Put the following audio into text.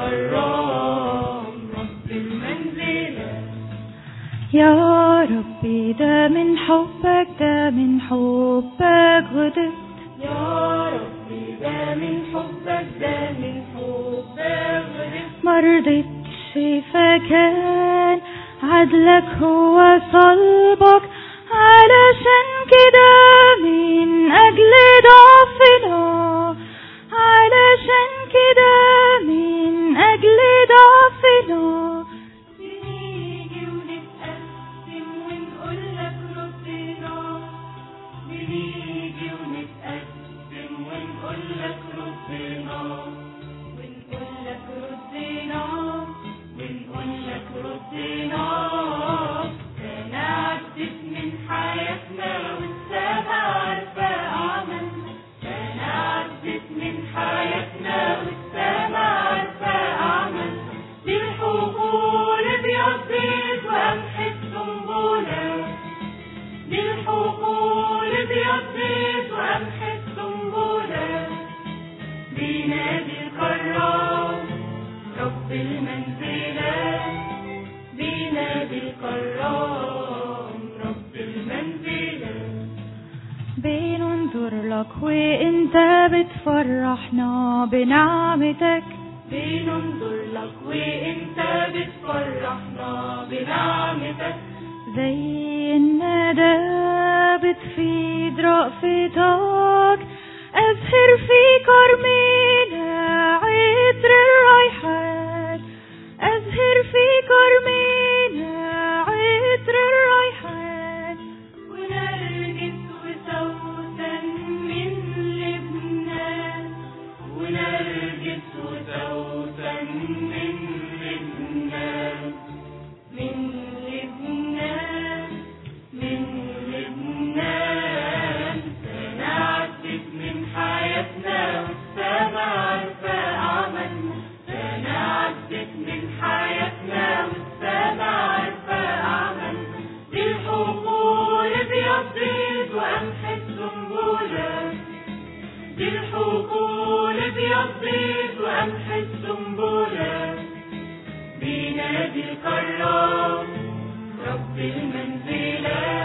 الكرام رب المنزلة يا ربي ده من حبك ده من حبك غضبت يا ربي ده من حبك ده من حبك غرقت مرضتش فكان عدلك هو صلبك علشان كده من أجل ضعفنا علشان كده من أجل ضعفنا بنيجي ونتقدم ونقول لك ردنا بنيجي ونتقدم ونقول لك ردنا ونقول لك ردنا ونقول لك ردنا كان عدت من حياتنا والسما عارفة أعمالنا كان عدت من حياتنا والسما عارفة أعمالنا دي الحقول بيضيت وأمحت سنبولة دي الحقول بيضيت وأمحت سنبولة بينادي الكرام رب المنزلة بينادي الكرام رب المنزلة بننظر لك وانت بتفرحنا بنعمتك بننظر لك وانت بتفرحنا بنعمتك زي الندى بتفيد رأفتك أزهر في كرمنا عطر الريحان أزهر في كرمنا عطر الريحان ونرجس وسوسا من لبنان ونرجس وسوسا من لبنان من لبنان من لبنان سنعدت من حياتنا والسما عارفة أعمالنا سنعدت من حياتنا والسما عارفة أعمالنا دي الحقول بيضيت وأمحت سنبولة دي الحقول بيضيت وأمحت سنبولة بينادي الكرام رب المنزلة